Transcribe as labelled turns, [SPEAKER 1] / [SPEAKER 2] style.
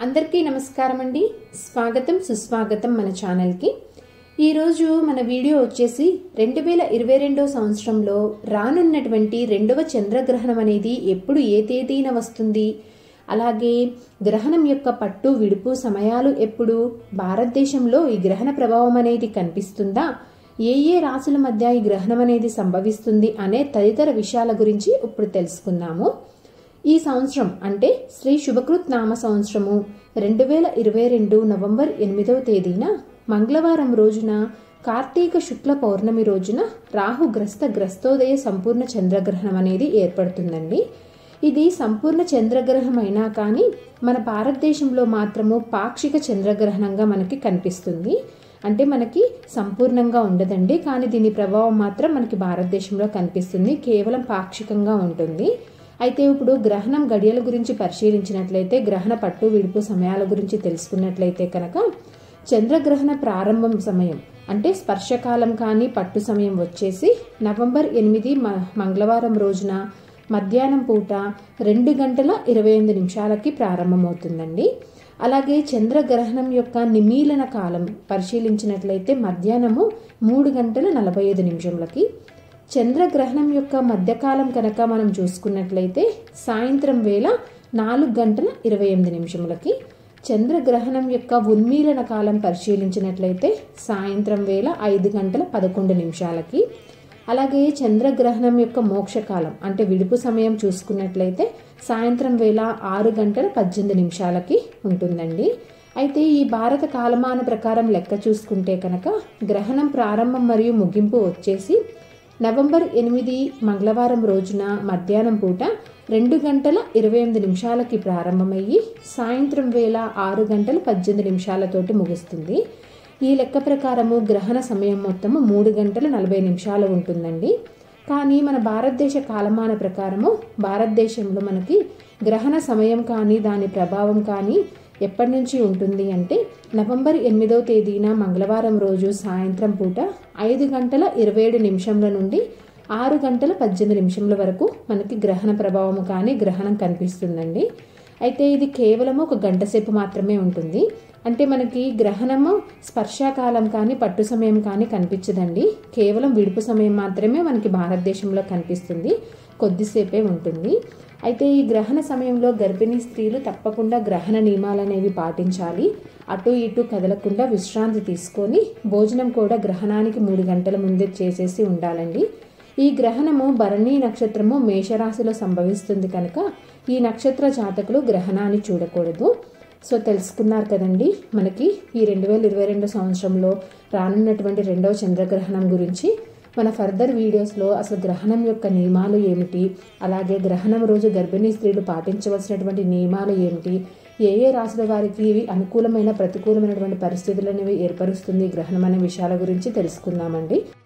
[SPEAKER 1] అందరికీ నమస్కారం అండి స్వాగతం సుస్వాగతం మన ఛానల్కి ఈరోజు మన వీడియో వచ్చేసి రెండు వేల ఇరవై రెండో సంవత్సరంలో రానున్నటువంటి రెండవ చంద్రగ్రహణం అనేది ఎప్పుడు ఏ తేదీన వస్తుంది అలాగే గ్రహణం యొక్క పట్టు విడుపు సమయాలు ఎప్పుడు భారతదేశంలో ఈ గ్రహణ ప్రభావం అనేది కనిపిస్తుందా ఏ ఏ రాసుల మధ్య ఈ గ్రహణం అనేది సంభవిస్తుంది అనే తదితర విషయాల గురించి ఇప్పుడు తెలుసుకుందాము ఈ సంవత్సరం అంటే శ్రీ శుభకృత్ నామ సంవత్సరము రెండు వేల ఇరవై రెండు నవంబర్ ఎనిమిదవ తేదీన మంగళవారం రోజున కార్తీక శుక్ల పౌర్ణమి రోజున రాహుగ్రస్త గ్రస్తోదయ సంపూర్ణ చంద్రగ్రహణం అనేది ఏర్పడుతుందండి ఇది సంపూర్ణ చంద్రగ్రహణం అయినా కానీ మన భారతదేశంలో మాత్రము పాక్షిక చంద్రగ్రహణంగా మనకి కనిపిస్తుంది అంటే మనకి సంపూర్ణంగా ఉండదండి కానీ దీని ప్రభావం మాత్రం మనకి భారతదేశంలో కనిపిస్తుంది కేవలం పాక్షికంగా ఉంటుంది అయితే ఇప్పుడు గ్రహణం గడియల గురించి పరిశీలించినట్లయితే గ్రహణ పట్టు విడుపు సమయాల గురించి తెలుసుకున్నట్లయితే కనుక చంద్రగ్రహణ ప్రారంభం సమయం అంటే స్పర్శకాలం కానీ పట్టు సమయం వచ్చేసి నవంబర్ ఎనిమిది మంగళవారం రోజున మధ్యాహ్నం పూట రెండు గంటల ఇరవై ఎనిమిది నిమిషాలకి ప్రారంభమవుతుందండి అలాగే చంద్రగ్రహణం యొక్క నిమీలన కాలం పరిశీలించినట్లయితే మధ్యాహ్నము మూడు గంటల నలభై ఐదు నిమిషములకి చంద్రగ్రహణం యొక్క మధ్యకాలం కనుక మనం చూసుకున్నట్లయితే సాయంత్రం వేళ నాలుగు గంటల ఇరవై ఎనిమిది నిమిషములకి చంద్రగ్రహణం యొక్క ఉన్మీలన కాలం పరిశీలించినట్లయితే సాయంత్రం వేళ ఐదు గంటల పదకొండు నిమిషాలకి అలాగే చంద్రగ్రహణం యొక్క మోక్షకాలం అంటే విడుపు సమయం చూసుకున్నట్లయితే సాయంత్రం వేళ ఆరు గంటల పద్దెనిమిది నిమిషాలకి ఉంటుందండి అయితే ఈ భారత కాలమాన ప్రకారం లెక్క చూసుకుంటే కనుక గ్రహణం ప్రారంభం మరియు ముగింపు వచ్చేసి నవంబర్ ఎనిమిది మంగళవారం రోజున మధ్యాహ్నం పూట రెండు గంటల ఇరవై ఎనిమిది నిమిషాలకి ప్రారంభమయ్యి సాయంత్రం వేళ ఆరు గంటల పద్దెనిమిది నిమిషాలతోటి ముగుస్తుంది ఈ లెక్క ప్రకారము గ్రహణ సమయం మొత్తము మూడు గంటల నలభై నిమిషాలు ఉంటుందండి కానీ మన భారతదేశ కాలమాన ప్రకారము భారతదేశంలో మనకి గ్రహణ సమయం కానీ దాని ప్రభావం కానీ ఎప్పటి నుంచి ఉంటుంది అంటే నవంబర్ ఎనిమిదవ తేదీన మంగళవారం రోజు సాయంత్రం పూట ఐదు గంటల ఇరవై ఏడు నిమిషంల నుండి ఆరు గంటల పద్దెనిమిది నిమిషంల వరకు మనకి గ్రహణ ప్రభావం కానీ గ్రహణం కనిపిస్తుందండి అయితే ఇది కేవలం ఒక గంట సేపు మాత్రమే ఉంటుంది అంటే మనకి గ్రహణము స్పర్శాకాలం కానీ పట్టు సమయం కానీ కనిపించదండి కేవలం విడుపు సమయం మాత్రమే మనకి భారతదేశంలో కనిపిస్తుంది కొద్దిసేపే ఉంటుంది అయితే ఈ గ్రహణ సమయంలో గర్భిణీ స్త్రీలు తప్పకుండా గ్రహణ నియమాలు అనేవి పాటించాలి అటు ఇటు కదలకుండా విశ్రాంతి తీసుకొని భోజనం కూడా గ్రహణానికి మూడు గంటల ముందే చేసేసి ఉండాలండి ఈ గ్రహణము భరణీ నక్షత్రము మేషరాశిలో సంభవిస్తుంది కనుక ఈ నక్షత్ర జాతకులు గ్రహణాన్ని చూడకూడదు సో తెలుసుకున్నారు కదండి మనకి ఈ రెండు వేల ఇరవై రెండు సంవత్సరంలో రానున్నటువంటి రెండవ చంద్రగ్రహణం గురించి మన ఫర్దర్ వీడియోస్లో అసలు గ్రహణం యొక్క నియమాలు ఏమిటి అలాగే గ్రహణం రోజు గర్భిణీ స్త్రీలు పాటించవలసినటువంటి నియమాలు ఏమిటి ఏ ఏ రాశుల వారికి ఇవి అనుకూలమైన ప్రతికూలమైనటువంటి పరిస్థితులు అనేవి ఏర్పరుస్తుంది గ్రహణం అనే విషయాల గురించి తెలుసుకుందామండి